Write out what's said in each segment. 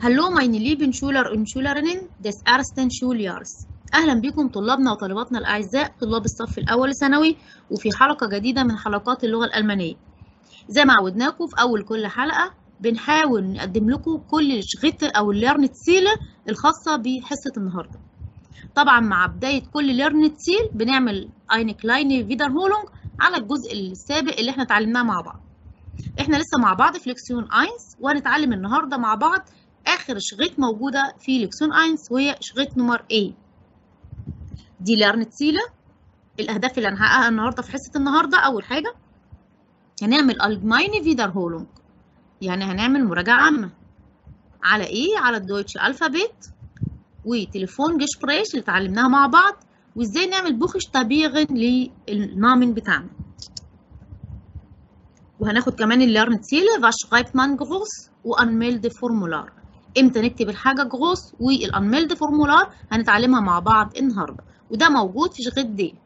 Hallo meine lieben Schüler und Schülerinnen des ersten Schuljahres. أهلا بكم طلابنا وطالباتنا الأعزاء طلاب الصف الأول ثانوي وفي حلقة جديدة من حلقات اللغة الألمانية. زي ما عودناكم في أول كل حلقة بنحاول نقدم لكم كل الشغيط أو الليرن تسيل الخاصة بحصة النهاردة. طبعا مع بداية كل ليرن تسيل بنعمل eine kleine Wiederholung على الجزء السابق اللي احنا اتعلمناه مع بعض. احنا لسه مع بعض في لكسيون 1 وهنتعلم النهارده مع بعض اخر شغيط موجوده في لكسيون 1 وهي شغيط نمر A دي ليرن تسيله الاهداف اللي هنحققها النهارده في حصه النهارده اول حاجه هنعمل allgemeine Wiederholung يعني هنعمل مراجعه عامه على ايه على الدويتش الفابيت وتليفون جشبريش اللي اتعلمناها مع بعض وازاي نعمل بوخش تابيغن للنامن بتاعنا وهناخد كمان الليرن تسيله was schreibt man groß وانميلد فورمولار امتى نكتب الحاجه جروس والانميلد فورمولار هنتعلمها مع بعض النهارده وده موجود في شغيط دي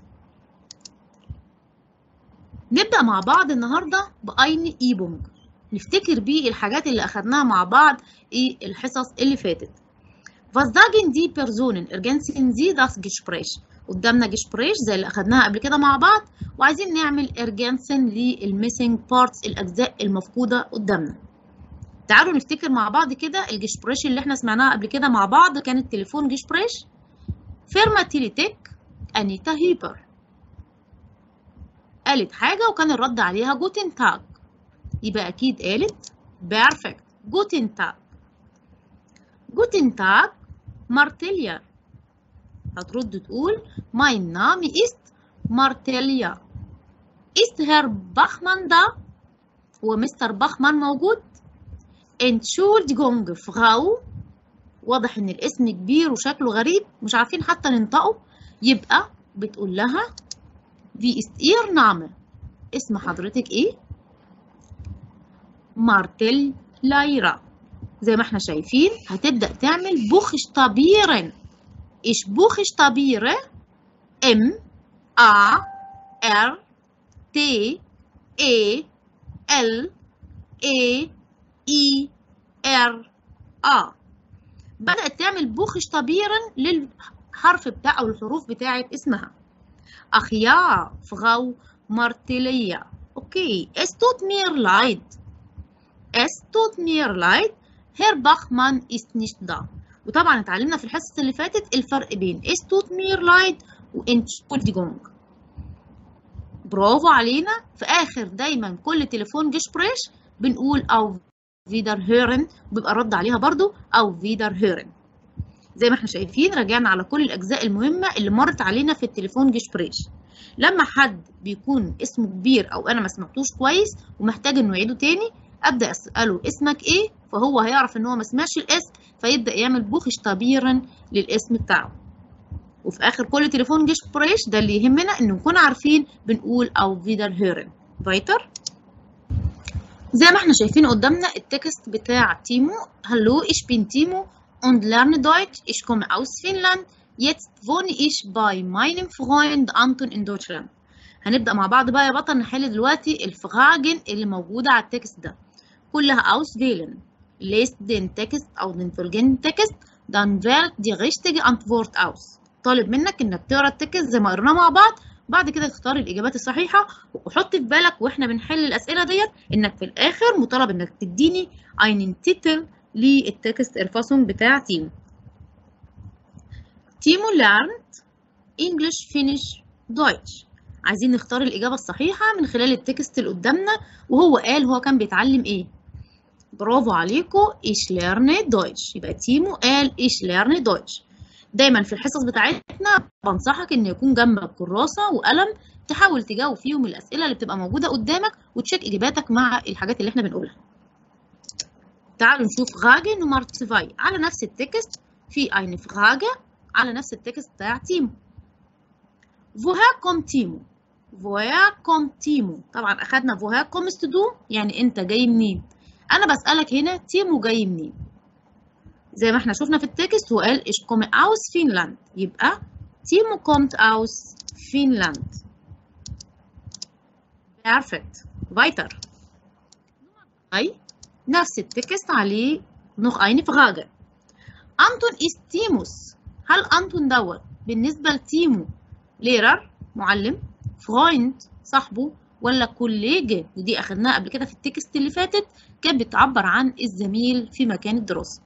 نبدا مع بعض النهارده باين ايبونج نفتكر بيه الحاجات اللي اخدناها مع بعض ايه الحصص اللي فاتت Was sagen die Personen ergänzen sie das Gespräch قدامنا Gespräch زي اللي اخدناها قبل كده مع بعض وعايزين نعمل ergänzen للميسنج بارتس الاجزاء المفقوده قدامنا تعالوا نفتكر مع بعض كده الجشبريش اللي احنا سمعناها قبل كده مع بعض كانت تليفون جشبريش فيرما تيليتك انيتا هيبر قالت حاجة وكان الرد عليها جوتن تاج يبقى أكيد قالت بيرفكت جوتن تاج جوتن تاج مارتيليا هترد تقول ماين نامي است مارتيليا است هير باخمان دا هو مستر باخمان موجود Entschuldigung Frau واضح ان الاسم كبير وشكله غريب مش عارفين حتى ننطقه يبقى بتقول لها wie ist ihr Name اسم حضرتك ايه مارتل لايرا زي ما احنا شايفين هتبدأ تعمل بوخشتابيرن ايش بوخشتابيره ام ا ر تي اي ال اي اي ار ا بدأت تعمل بوخشتابيرن للحرف بتاع أو الحروف بتاعت اسمها أخ يا فغاو مارتيليا أوكي es tut mir leid es tut mir leid Herr Bachmann ist nicht da وطبعا اتعلمنا في الحصة اللي فاتت الفرق بين es tut mir leid و Entschuldigung برافو علينا في آخر دايما كل تليفون جشبريش بنقول أو فيدر هيرن بيبقى رد عليها برضو او فيدر هيرن زي ما احنا شايفين راجعنا على كل الاجزاء المهمه اللي مرت علينا في التليفون جشبريش لما حد بيكون اسمه كبير او انا ما سمعتوش كويس ومحتاج انه يعيده تاني ابدا اساله اسمك ايه فهو هيعرف ان هو ما سمعش الاسم فيبدا يعمل بوخشتابيرن للاسم بتاعه وفي اخر كل تليفون جشبريش ده اللي يهمنا ان نكون عارفين بنقول او فيدر هيرن فايتر زي ما احنا شايفين قدامنا التكست بتاع تيمو Hallo ich bin Timo und lerne Deutsch ich komme aus Finnland jetzt wohne ich bei meinem Freund Anton in Deutschland هنبدأ مع بعض بقى يا بطل نحل دلوقتي الفراجن اللي موجودة على التكست ده كلها auswählen lest den Text أو den folgenden Text dann wählt die richtige Antwort aus طالب منك انك تقرا التكست زي ما قريناه مع بعض بعد كده تختار الإجابات الصحيحة وحط في بالك وإحنا بنحل الأسئلة ديت إنك في الآخر مطالب إنك تديني einen تيتل للتكست الفاسون بتاع تيمو. تيمو lernt English Finnish Deutsch. عايزين نختار الإجابة الصحيحة من خلال التكست اللي قدامنا وهو قال هو كان بيتعلم إيه. برافو عليكم ich lerne Deutsch يبقى تيمو قال ich lerne Deutsch. دايما في الحصص بتاعتنا بنصحك ان يكون جنبك كراسه وقلم تحاول تجاوب فيهم الاسئله اللي بتبقى موجوده قدامك وتشيك اجاباتك مع الحاجات اللي احنا بنقولها تعالوا نشوف غاجن ومارتسفاي على نفس التكست في اين فراجه على نفس التكست بتاع تيمو woher kommt تيمو woher kommt تيمو طبعا اخدنا woher kommst du يعني انت جاي منين انا بسالك هنا تيمو جاي منين زي ما احنا شفنا في التكست هو قال ich komme aus Finnland يبقى Timo kommt aus Finnland perfect weiter أي نفس التكست عليه noch eine Frage أنتون ist تيموس هل أنتون دوت بالنسبة لتيمو ليرر معلم فرويند صاحبه ولا كوليجة ودي أخدناها قبل كده في التكست اللي فاتت كانت بتعبر عن الزميل في مكان الدراسة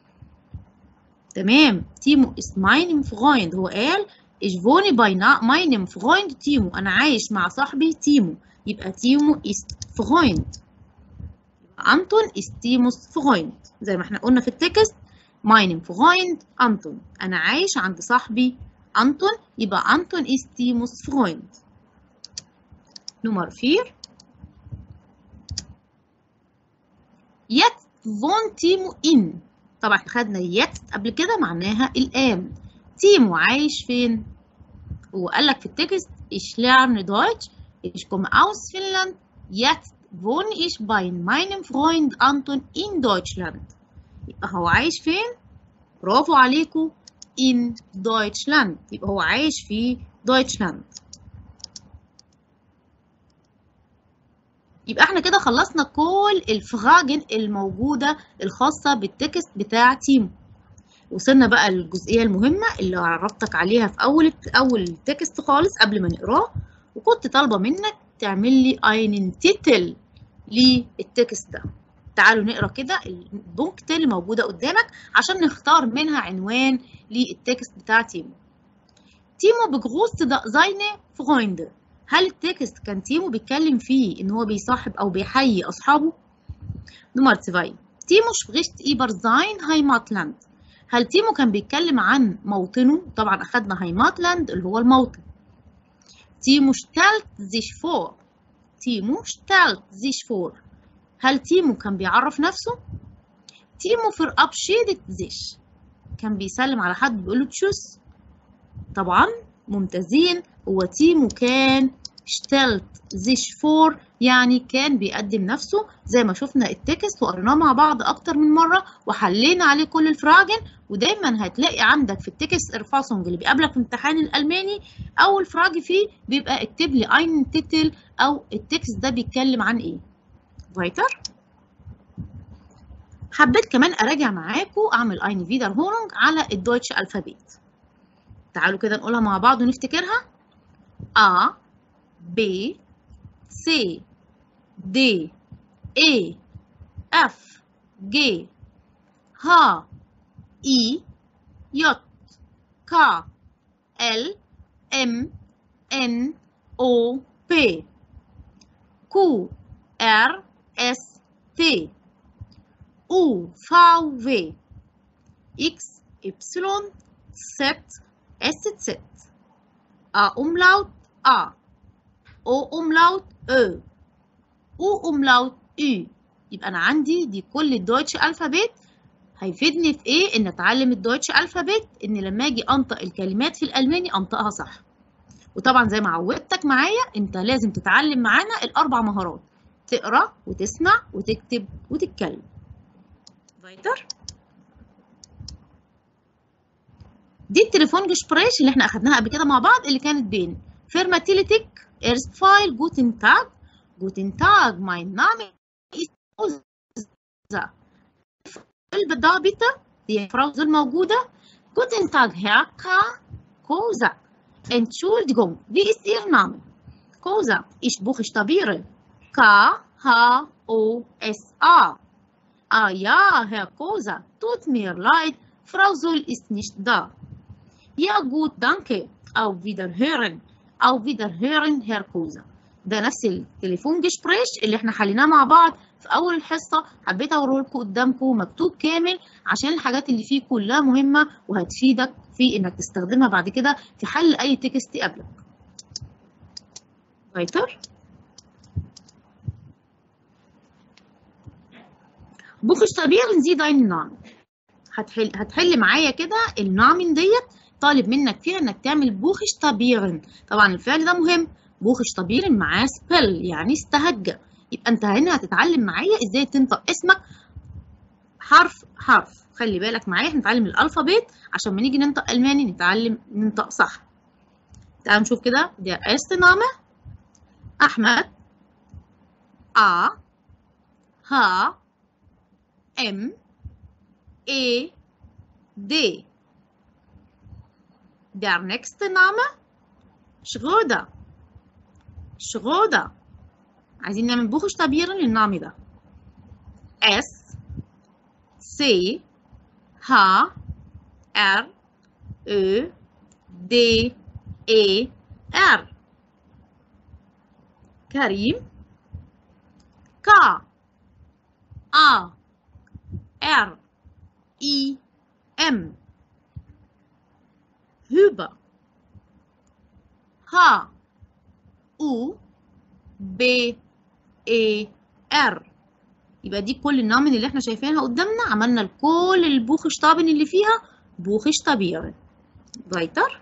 تمام تيمو ist meinem Freund هو قال ich wohne bei meinem Freund تيمو أنا عايش مع صاحبي تيمو يبقى تيمو ist Freund أنتون ist تيموس Freund زي ما احنا قلنا في التكست meinem Freund أنتون أنا عايش عند صاحبي أنتون يبقى أنتون ist تيموس Freund نمر 4 Jetzt wohnt تيمو in طبعا احنا خدنا jetzt قبل كده معناها الآن تيمو عايش فين؟ هو قال لك في التكست ich lerne Deutsch ich komme aus Finnland jetzt wohne ich bei meinem Freund Anton in Deutschland يبقى هو عايش فين؟ برافو عليكم in Deutschland يبقى هو عايش في دويتشلاند يبقى احنا كده خلصنا كل الفراجن الموجودة الخاصة بالتكست بتاع تيمو وصلنا بقى للجزئية المهمة اللي عرفتك عليها في أول أول تكست خالص قبل ما نقراه وكنت طالبة منك تعمل لي einen تيتل للتكست ده تعالوا نقرا كده البونكت اللي موجودة قدامك عشان نختار منها عنوان للتكست بتاع تيمو تيمو بجروست زاينه فرويند هل التكست كان تيمو بيتكلم فيه ان هو بيصاحب او بيحيي اصحابه نمر 2 تيمو spricht über sein Heimatland هل تيمو كان بيتكلم عن موطنه طبعا اخدنا هايماتلاند اللي هو الموطن تيمو stellt sich vor تيمو stellt sich vor هل تيمو كان بيعرف نفسه تيمو verabschiedet sich كان بيسلم على حد بيقول له تشوس طبعا ممتازين هو تيمو كان stellt sich vor يعني كان بيقدم نفسه زي ما شفنا التكست وقريناه مع بعض اكتر من مره وحلينا عليه كل الفراجن ودايما هتلاقي عندك في التكست ارفاسونج اللي بيقابلك في امتحان الالماني اول فراج فيه بيبقى اكتب لي اين تيتل او التكست ده بيتكلم عن ايه فايتر حبيت كمان اراجع معاكم اعمل اين فيدر هورنج على الدويتش الفابيت تعالوا كده نقولها مع بعض ونفتكرها A B C D E F G H I J K L M N O P Q R S T U V W X Y Z S Z A Umlaut A O Umlaut Ö U Umlaut Ü يبقى أنا عندي دي كل الدويتش ألفابيت هيفيدني في إيه؟ إن أتعلم الدويتش ألفابيت إن لما أجي أنطق الكلمات في الألماني أنطقها صح وطبعا زي ما عودتك معايا أنت لازم تتعلم معانا الأربع مهارات تقرأ وتسمع وتكتب وتتكلم فايتر دي التليفون جشبريش اللي احنا اخدناها قبل كده مع بعض اللي كانت بين فيرماتيليتيك ايرست فايل جوتن تاج جوتن تاج ماين نامي كوزا البضابطة دي فراوز الموجودة جوتن تاج هيركا كوزا Entschuldigung, wie ist Ihr Name? Kosa, ich buchstabiere. K-H-O-S-A. Ah ja, Herr Kosa, tut mir leid, Frau Soll ist nicht da. Ja gut, danke. Auf Wiederhören. Auf Wiederhören, Herr Kosa. ده نفس التليفون جشبريش اللي احنا حليناه مع بعض في اول الحصه حبيت اوريه لكم قدامكم مكتوب كامل عشان الحاجات اللي فيه كلها مهمه وهتفيدك في انك تستخدمها بعد كده في حل اي تكست يقابلك weiter buchstabieren Sie deinen Namen هتحل هتحل معايا كده النامن ديت طالب منك فيها انك تعمل بوخشتابيرن طبعا الفعل ده مهم بوخشتابيرن معاه سبيل يعني استهجى يبقى انت هنا هتتعلم معايا ازاي تنطق اسمك حرف حرف خلي بالك معايا هنتعلم الالفابيت عشان ما نيجي ننطق الماني نتعلم ننطق صح تعالوا نشوف كده der erste Name احمد A H M E D Der nächste Name Schröder Schröder عايزين نعمل بوخشتابيرن للنام ده S C H R Ö D E R كريم K A R I M Huber H U B A R يبقى دي كل النامن اللي احنا شايفينها قدامنا عملنا لكل البوخشتابن اللي فيها بوخشتابيرن weiter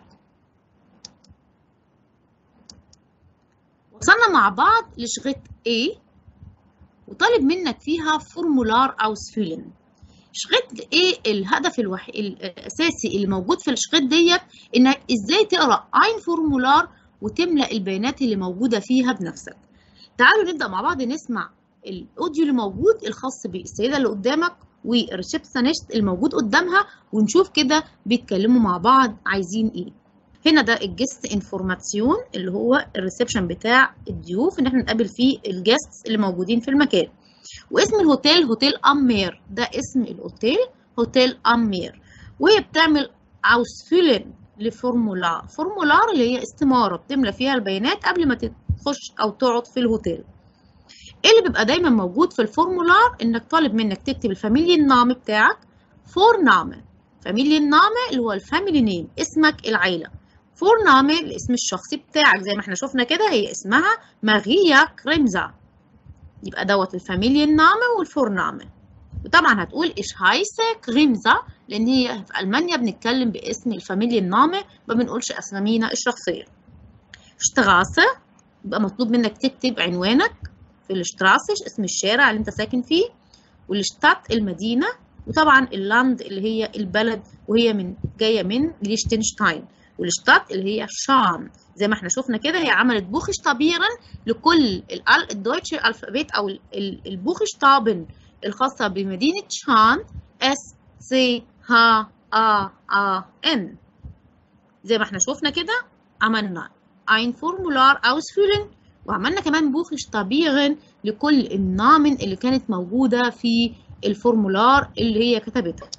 وصلنا مع بعض لشغيت A وطالب منك فيها فورمولار أوسفüllen شغيت A الهدف الوحيد الأساسي اللي موجود في الشغيت ديت إنك إزاي تقرأ أين فورمولار وتملأ البيانات اللي موجودة فيها بنفسك تعالوا نبدأ مع بعض نسمع الأوديو اللي موجود الخاص بالسيدة اللي قدامك والريسبشنست الموجود قدامها ونشوف كده بيتكلموا مع بعض عايزين ايه هنا ده الجست انفورماسيون اللي هو الريسبشن بتاع الضيوف ان احنا نقابل فيه الجست اللي موجودين في المكان واسم الهوتيل هوتيل امير ده اسم الاوتيل هوتيل امير وهي بتعمل اوسفüllen لفورمولار فورمولار اللي هي استماره بتملى فيها البيانات قبل ما تخش او تقعد في الهوتيل ايه اللي بيبقى دايما موجود في الفورمولار انك طالب منك تكتب الفاميلي النام بتاعك فور نامه فاميلي النامه اللي هو الفاميلي نيم اسمك العيله فور نامه الاسم الشخصي بتاعك زي ما احنا شفنا كده هي اسمها ماريا كريمزا يبقى دوت الفاميلي النامه والفور نامه وطبعا هتقول ايش هايسه كريمزا لان هي في المانيا بنتكلم باسم الفاميلي النامه ما بنقولش اسامينا الشخصيه شتراسه يبقى مطلوب منك تكتب عنوانك في الشتراسش اسم الشارع اللي انت ساكن فيه والشتات المدينة وطبعا اللاند اللي هي البلد وهي من جاية من ليشتنشتاين والشتات اللي هي شان زي ما احنا شفنا كده هي عملت بوخشتابيرا لكل الدويتش الفابيت او البوخشتابن الخاصة بمدينة شان اس سي ها ا ا ان زي ما احنا شفنا كده عملنا ein Formular ausfüllen وعملنا كمان بوخشتابيرن لكل النامن اللي كانت موجودة في الفورمولار اللي هي كتبتها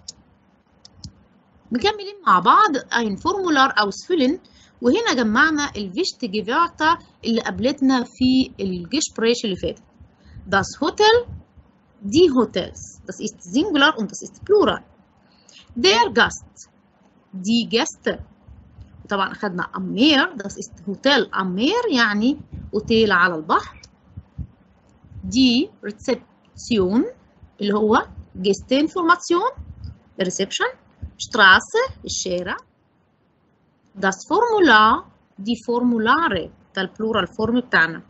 مكملين مع بعض ein Formular ausfüllen وهنا جمعنا الفيشت جيفارتا اللي قابلتنا في الجيشبريش اللي فاتت das Hotel die Hotels das ist Singular und das ist Plural der Gast die Gäste طبعا أخدنا أمير das ist Hotel أمير يعني أوتيل على البحر دي ريسبسيون اللي هو جيست انفورماسيون ريسبشن شتراسه الشارع das Formular دي فورمولاري ده البلورال فورم بتاعنا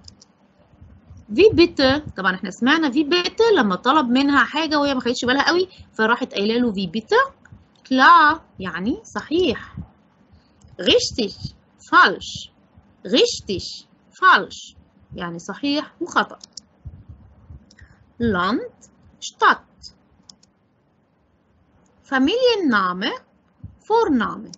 في بيتا طبعا احنا سمعنا في بيتا لما طلب منها حاجه وهي ما خدتش بالها قوي فراحت قايله له في بيتا كلا يعني صحيح richtig falsch richtig falsch يعني صحيح وخطأ Land Stadt Familienname Vorname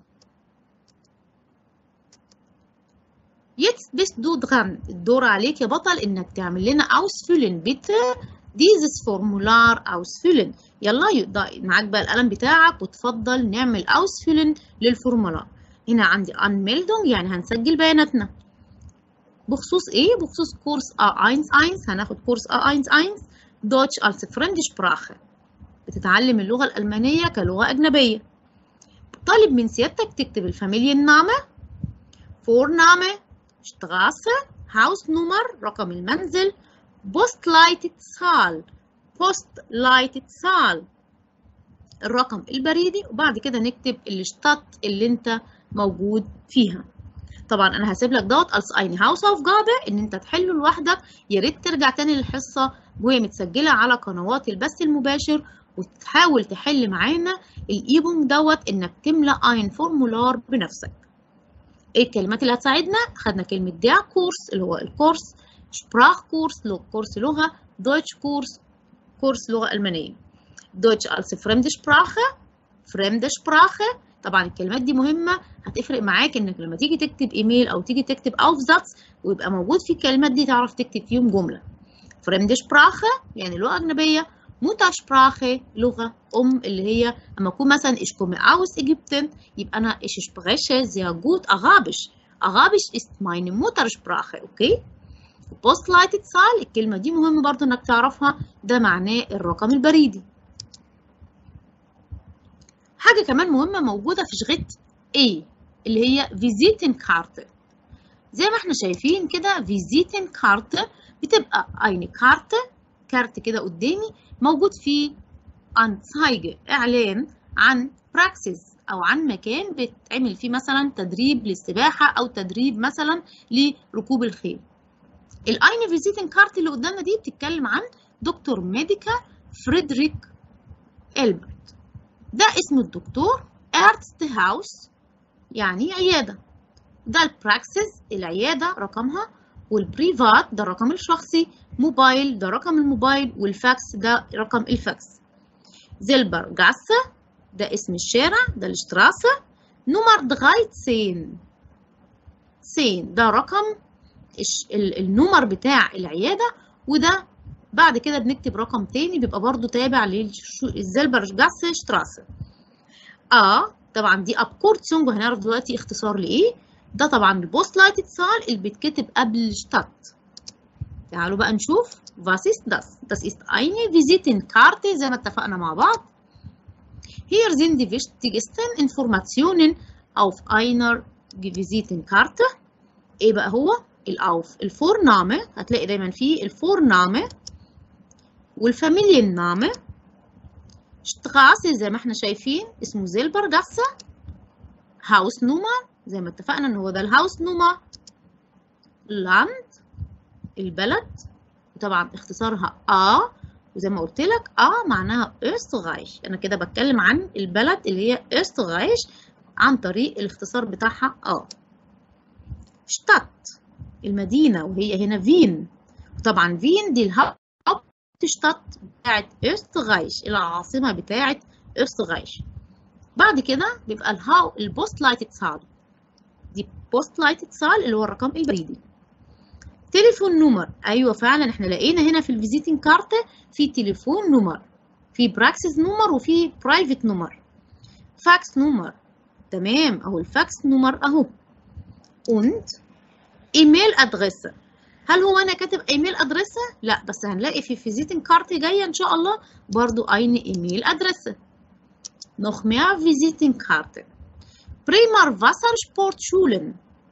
Jetzt bist du dran الدور عليك يا بطل انك تعمل لنا ausfüllen bitte dieses Formular ausfüllen يلا معاك بقى القلم بتاعك وتفضل نعمل ausfüllen للفورمولار هنا عندي Anmeldung يعني هنسجل بياناتنا بخصوص ايه بخصوص كورس A11 هناخد كورس A11 Deutsch als Fremdsprache بتتعلم اللغة الألمانية كلغة أجنبية طالب من سيادتك تكتب الفاميليenname Vorname Straße Hausnummer رقم المنزل Postleitzahl Postleitzahl الرقم البريدي وبعد كده نكتب الشتات اللي انت موجود فيها طبعا انا هسيب لك دوت als eine Hausaufgabe ان انت تحله لوحدك يا ريت ترجع تاني للحصه وهي متسجله على قنوات البث المباشر وتحاول تحل معانا الايبونج دوت انك تملى ein فورمولار بنفسك ايه الكلمات اللي هتساعدنا خدنا كلمه der كورس اللي هو الكورس شبراخ كورس كورس لغه دويتش كورس كورس لغه المانيه Deutsch als Fremdsprache Fremdsprache طبعا الكلمات دي مهمة هتفرق معاك انك لما تيجي تكتب ايميل او تيجي تكتب aufsatz ويبقى موجود في الكلمات دي تعرف تكتب فيهم جملة Fremdsprache يعني لغة أجنبية Muttersprache لغة أم اللي هي أما أكون مثلا ich komme aus Ägypten يبقى أنا ich spreche sehr gut Arabisch Arabisch ist meine Muttersprache أوكي Postleitzahl الكلمة دي مهم برضو إنك تعرفها ده معناه الرقم البريدي حاجة كمان مهمة موجودة في شغلة A اللي هي Visitenkarte زي ما احنا شايفين كده Visitenkarte بتبقى eine Karte كارت كده قدامي موجود فيه Anzeige إعلان عن براكسس أو عن مكان بيتعمل فيه مثلا تدريب للسباحة أو تدريب مثلا لركوب الخيل الاين فيزيتنج كارت اللي قدامنا دي بتتكلم عن دكتور ميديكا فريدريك إلبرت ده اسم الدكتور أرتست هاوس يعني عيادة ده البراكسس العيادة رقمها والبريفات ده الرقم الشخصي موبايل ده رقم الموبايل والفاكس ده رقم الفاكس زيلبر جاسة ده اسم الشارع ده الشتراسة نمر 13 سين ده رقم النمر بتاع العيادة وده بعد كده بنكتب رقم تاني بيبقى برضو تابع للزلبر جاسة شتراسة اه طبعا دي ابكورتسونج وهنعرف دلوقتي اختصار لايه ده طبعا البوست لايت اتصال اللي بيتكتب قبل شتات تعالوا بقى نشوف was ist das das ist eine Visitenkarte زي ما اتفقنا مع بعض hier sind die wichtigsten Informationen auf einer Visitenkarte ايه بقى هو الاوف الفورنامه هتلاقي دايما فيه الفورنامه والفاميليenname شتغاسه زي ما احنا شايفين اسمه زيلبرجاسه هاوس نومر زي ما اتفقنا ان هو ده الهاوس نومر لاند البلد وطبعا اختصارها ا وزي ما قلت لك ا معناها österreich انا كده بتكلم عن البلد اللي هي österreich عن طريق الاختصار بتاعها ا شتات المدينه وهي هنا فين وطبعا فين دي الهاuptstadt بتاعت österreich العاصمه بتاعت österreich بعد كده بيبقى الهاو البوست لايت اتصال دي بوست لايت اتصال اللي هو الرقم البريدي تليفون نمر ايوه فعلا احنا لقينا هنا في الفيزيتنج كارت في تليفون نمر في براكسس نمر وفي برايفت نمر فاكس نمر تمام اهو الفاكس نمر اهو und ايميل ادريسه هل هو انا كاتب ايميل ادريسه لا بس هنلاقي في فيزيتنج كارت جايه ان شاء الله برضو اين ايميل ادريسه noch mehr Visitenkarte Bremer Wassersportschulen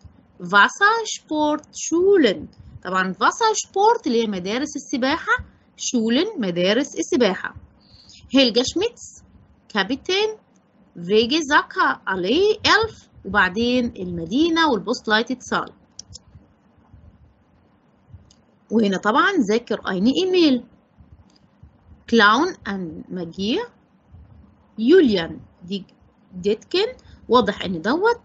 Wassersportschulen طبعا Wassersport اللي هي مدارس السباحة شولن مدارس السباحة هيلجا شميتس كابيتان فيجي زاكا علي ألف وبعدين المدينة والبوست لايت اتصال وهنا طبعا ذاكر أين إيميل كلاون أن ماجير يوليان دي ديتكن واضح ان دوت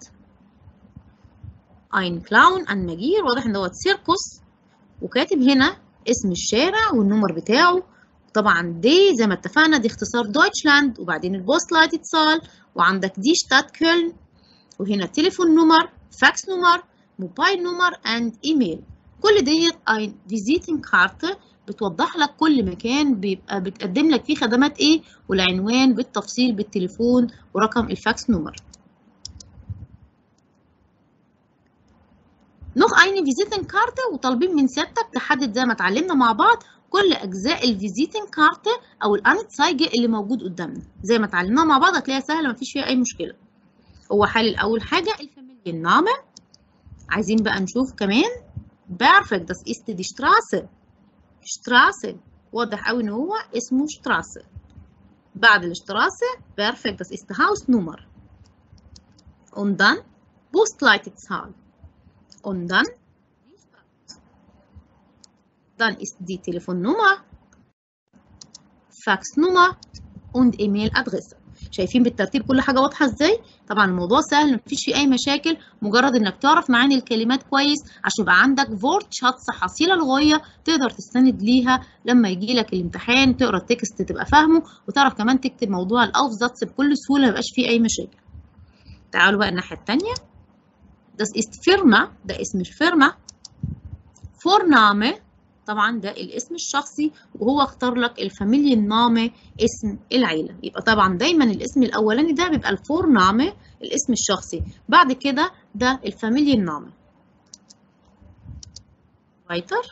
ein كلاون ان ماجير واضح ان دوت سيركوس وكاتب هنا اسم الشارع والنمر بتاعه طبعا دي زي ما اتفقنا دي اختصار دويتشلاند وبعدين البوست لايت اتصال وعندك دي شتات كولن وهنا تليفون نمر فاكس نمر موبايل نمر اند ايميل كل ديت ein Visitenkarte بتوضح لك كل مكان بيبقى بتقدم لك فيه خدمات ايه والعنوان بالتفصيل بالتليفون ورقم الفاكس نمر noch eine Visitenkarte وطالبين من سيادتك تحدد زي ما اتعلمنا مع بعض كل اجزاء الفيزيتنكارت او الانتسايجه اللي موجود قدامنا زي ما اتعلمناها مع بعض هتلاقيها سهله مفيش فيها اي مشكله هو حل اول حاجه الفاميليenname عايزين بقى نشوف كمان perfect das ist die Straße Straße واضح قوي ان هو اسمه Straße بعد الشتراسة perfect das ist Hausnummer und dann Postleitzahl und dann dann ist die Telefonnummer Faxnummer und E-Mail-Adresse شايفين بالترتيب كل حاجه واضحه ازاي طبعا الموضوع سهل مفيش فيه اي مشاكل مجرد انك تعرف معاني الكلمات كويس عشان يبقى عندك فورت شاتس حصيله لغويه تقدر تستند ليها لما يجي لك الامتحان تقرا التكست تبقى فاهمه وتعرف كمان تكتب موضوع الاوفزاتس بكل سهوله ميبقاش فيه اي مشاكل تعالوا بقى الناحيه الثانيه Das ist Firma ده اسم الفيرما Vorname طبعا ده الاسم الشخصي وهو اختار لك الفاميليenname اسم العيلة يبقى طبعا دايما الاسم الأولاني ده بيبقى الفورنامه الاسم الشخصي بعد كده ده الفاميليenname weiter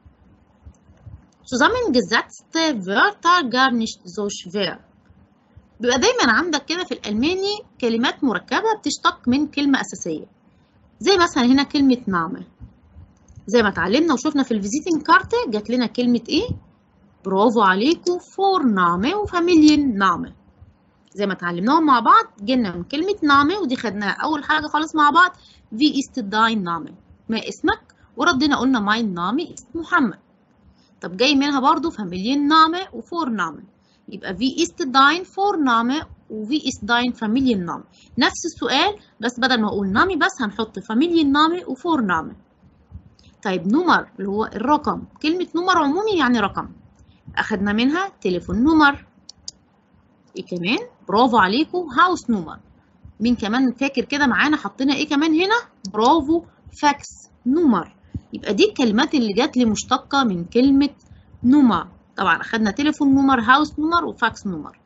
Zusammengesetzte Wörter gar nicht so schwer بيبقى دايما عندك كده في الألماني كلمات مركبة بتشتق من كلمة أساسية زي مثلا هنا كلمة نعمة زي ما اتعلمنا وشفنا في الفيزيتنج كارت جات لنا كلمة ايه؟ برافو عليكم فور نعمة وفاميليين نعمة زي ما اتعلمناهم مع بعض جينا من كلمة نعمة ودي خدناها أول حاجة خالص مع بعض في است داين نعمة ما اسمك وردنا قلنا ماين نامي اسم محمد طب جاي منها برضو فاميليين نعمة وفور نعمة يبقى في است داين فور نعمة وفي است داين فاميليين نعمة نفس السؤال بس بدل ما اقول نامي بس هنحط فاميليين نعمة وفور نعمة طيب نمر اللي هو الرقم كلمة نمر عمومي يعني رقم أخدنا منها تليفون نمر إيه كمان برافو عليكم هاوس نمر مين كمان فاكر كده معانا حطينا إيه كمان هنا برافو فاكس نمر يبقى دي الكلمات اللي جات لي مشتقة من كلمة نمر طبعا أخدنا تليفون نمر هاوس نمر وفاكس نمر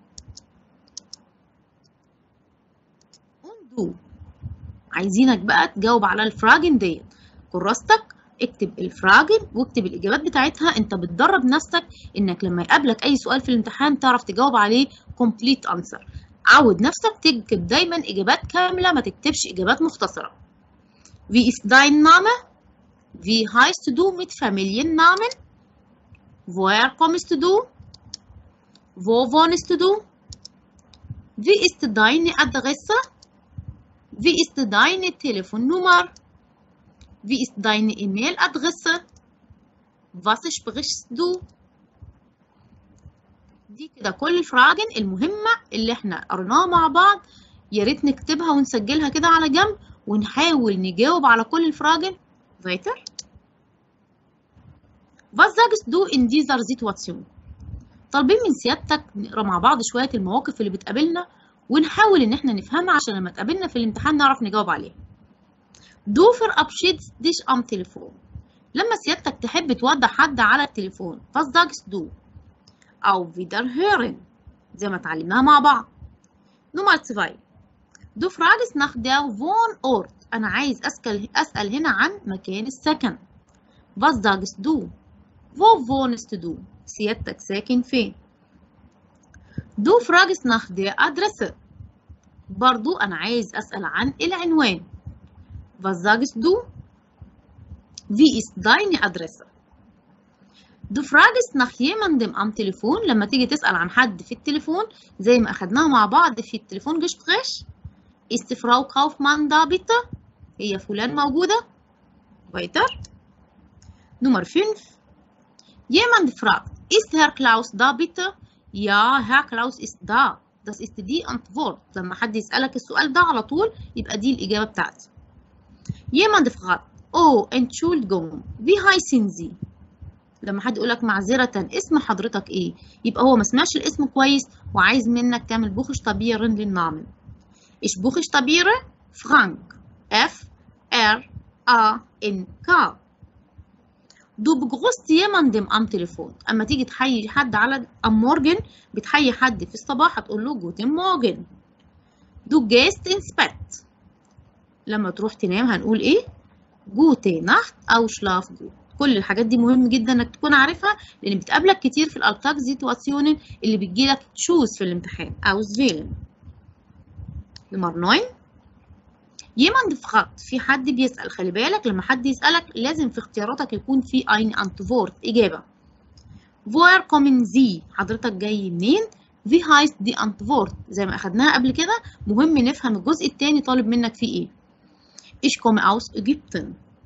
اندو عايزينك بقى تجاوب على الفراجن ديت كراستك اكتب الفراجن واكتب الاجابات بتاعتها انت بتدرب نفسك انك لما يقابلك اي سؤال في الامتحان تعرف تجاوب عليه complete answer عود نفسك تكتب دايما اجابات كامله ما تكتبش اجابات مختصره Wie ist dein Name? Wie heißt du mit Familiennamen? Woher kommst du? Wo wohnst du? Wie ist deine Adresse? Wie ist deine Telefonnummer? Wie ist deine E-Mail-Adresse? Was sprichst du? دي كده كل الفراجن المهمة اللي احنا قريناها مع بعض يا ريت نكتبها ونسجلها كده على جنب ونحاول نجاوب على كل الفراجن weiter Was sagst du in dieser Situation? طالبين من سيادتك نقرا مع بعض شوية المواقف اللي بتقابلنا ونحاول ان احنا نفهمها عشان لما تقابلنا في الامتحان نعرف نجاوب عليها. Du verabschiedest dich am Telefon. لما سيادتك تحب تودع حد على التليفون was sagst du? أو wiederhören زي ما اتعلمناها مع بعض. نمرة 2 Du fragst nach der Wohnort. أنا عايز أسأل أسأل هنا عن مكان السكن. Was sagst du? Wo wohnst du? سيادتك ساكن فين؟ Du fragst nach der Adresse. برضو أنا عايز أسأل عن العنوان. Was sagst du? Wie ist deine Adresse? Du fragst nach jemandem am Telefon لما تيجي تسأل عن حد في التليفون زي ما أخدناها مع بعض في التليفون Gespräch Ist Frau Kaufmann da bitte? هي فلان موجودة؟ weiter Nummer 5 Jemand fragt Ist Herr Klaus da bitte? Ja, Herr Klaus ist da. Das ist die Antwort. لما حد يسألك السؤال ده على طول يبقى دي الإجابة بتاعتي. Jemand fragt Oh, Entschuldigung, wie heißen Sie? لما حد يقولك معذرة اسم حضرتك ايه؟ يبقى هو ما سمعش الاسم كويس وعايز منك تعمل بوخش طبيعي للنعمل. Ich بوخش طبيعي فرانك F R A N K Du begrüßt jemandem am Telefon. أما تيجي تحيي حد على أم مورجن بتحيي حد في الصباح هتقول له جوتن مورجن. Du gehst ins Bett. لما تروح تنام هنقول إيه؟ جوتي نحت أو شلاف جوت. كل الحاجات دي مهم جدا انك تكون عارفها لان بتقابلك كتير في الالتاك سيتواسيونن اللي بتجيلك تشوز في الامتحان او زفيلن نمر 9 jemand fragt في حد بيسأل خلي بالك لما حد يسألك لازم في اختياراتك يكون في ein Antwort إجابة woher kommen Sie حضرتك جاي منين wie heißt die Antwort زي ما أخدناها قبل كده مهم نفهم الجزء التاني طالب منك فيه إيه ich komme aus Ägypten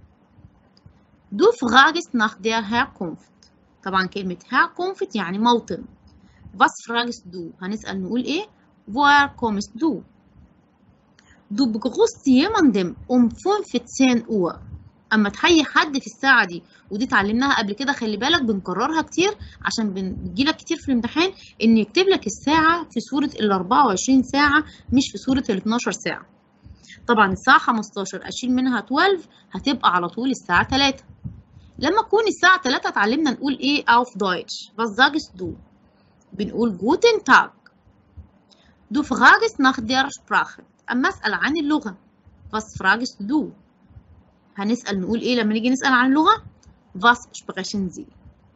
Du fragst nach der Herkunft. طبعا كلمة Herkunft يعني موطن. Was fragst du؟ هنسأل نقول إيه؟ woher kommst du du begrüßt jemandem um 15 Uhr اما تحيي حد في الساعه دي ودي اتعلمناها قبل كده خلي بالك بنكررها كتير عشان بتجيلك كتير في الامتحان ان يكتب لك الساعه في صوره ال 24 ساعه مش في صوره ال 12 ساعه طبعا الساعه 15 اشيل منها 12 هتبقى على طول الساعه 3 لما تكون الساعه 3 اتعلمنا نقول ايه auf Deutsch was sagst du بنقول guten Tag du fragst nach der Sprache اما اسال عن اللغه was fragst du هنسأل نقول إيه لما نيجي نسأل عن اللغة was sprechen Sie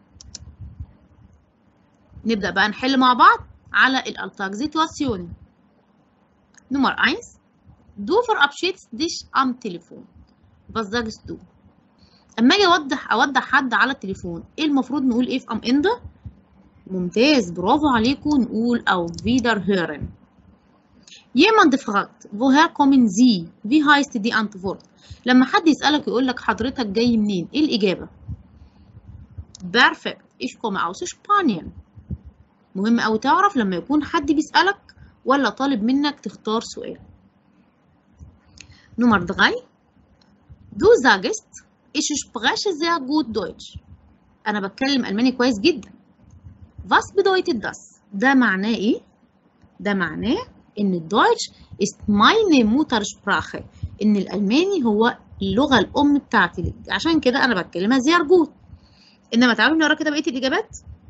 نبدأ بقى نحل مع بعض على الألتاغ-Situationen نمر 1 Du verabschiedest dich am Telefon was sagst du أما أجي أوضح أوضح حد على التليفون إيه المفروض نقول إيه في أم إندا ممتاز برافو عليكم نقول أو wieder hören Jemand fragt, woher kommen Sie? Wie heißt die Antwort? لما حد يسألك يقول لك حضرتك جاي منين؟ إيه الإجابة؟ Perfect. Ich komme aus Spanien. مهم أوي تعرف لما يكون حد بيسألك ولا طالب منك تختار سؤال. Nummer 3. Du sagst, ich spreche sehr gut Deutsch. أنا بتكلم ألماني كويس جدا. Was bedeutet das? ده معناه إيه؟ ده معناه ان الدويتش ist meine Muttersprache ان الالماني هو اللغه الام بتاعتي عشان كده انا بتكلمها زي جوت انما تعالوا نقرا كده بقيه الاجابات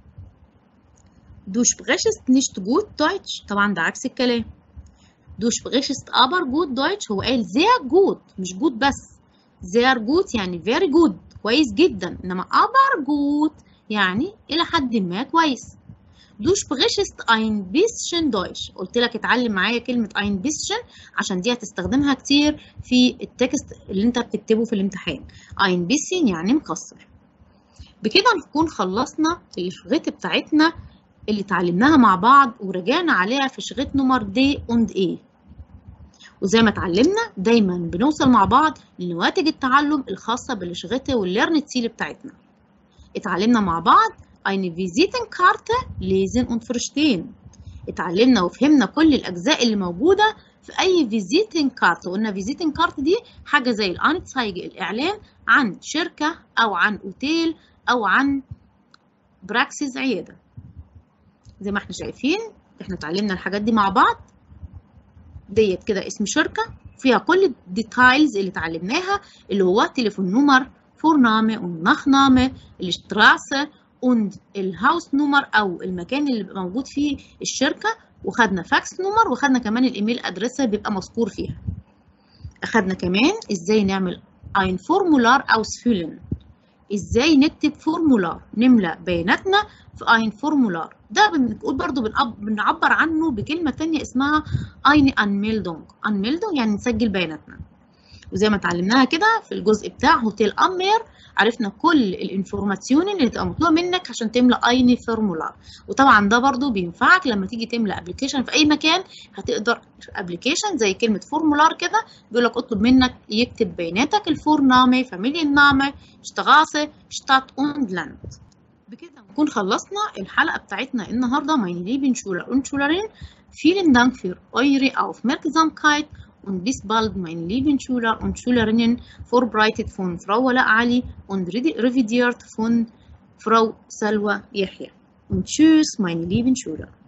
Du sprichst nicht gut Deutsch طبعا ده عكس الكلام Du sprichst aber gut Deutsch هو قال sehr gut مش gut بس sehr gut يعني very good كويس جدا انما aber gut يعني الى حد ما كويس Du sprichst ein bisschen Deutsch قلت لك اتعلم معايا كلمة ein bisschen عشان دي هتستخدمها كتير في التكست اللي انت بتكتبه في الامتحان ein bisschen يعني مكسر بكده نكون خلصنا الشغيت بتاعتنا اللي اتعلمناها مع بعض ورجعنا عليها في شغيت نمر دي und A وزي ما اتعلمنا دايما بنوصل مع بعض لنواتج التعلم الخاصة بالشغيتة والليرن تسيل بتاعتنا اتعلمنا مع بعض eine Visitenkarte lesen und verstehen اتعلمنا وفهمنا كل الأجزاء اللي موجودة في أي فيزيتنكارت قلنا فيزيتنكارت دي حاجة زي الأنتسايج الإعلان عن شركة أو عن أوتيل أو عن براكسيس عيادة زي ما احنا شايفين احنا اتعلمنا الحاجات دي مع بعض ديت كده اسم شركة فيها كل الديتايلز اللي اتعلمناها اللي هو تليفون نمر فورنامه ونخنامه الشتراسه und الهاوس نمر او المكان اللي بيبقى موجود فيه الشركه وخدنا فاكس نمر وخدنا كمان الايميل ادرس بيبقى مذكور فيها اخدنا كمان ازاي نعمل ein فورمولار ausfüllen ازاي نكتب فورمولار نملى بياناتنا في ein فورمولار ده بنقول برضو بنعبر عنه بكلمه تانية اسمها eine Anmeldung Anmeldung يعني نسجل بياناتنا وزي ما اتعلمناها كده في الجزء بتاع هوتيل امير عرفنا كل الانفورماسيون اللي تبقى مطلوبه منك عشان تملى اي فورمولار وطبعا ده برضو بينفعك لما تيجي تملى ابلكيشن في اي مكان هتقدر ابلكيشن زي كلمه فورمولار كده بيقول لك اطلب منك يكتب بياناتك الفورنامه فاميليenname Straße Stadt und Land بكده نكون خلصنا الحلقه بتاعتنا النهارده meine lieben Schüler und Schülerinnen vielen Dank für eure Aufmerksamkeit und bis bald, meine lieben Schüler und Schülerinnen, vorbereitet von Frau Wala Ali und revidiert von Frau Salwa Yahya. Und tschüss, meine lieben Schüler.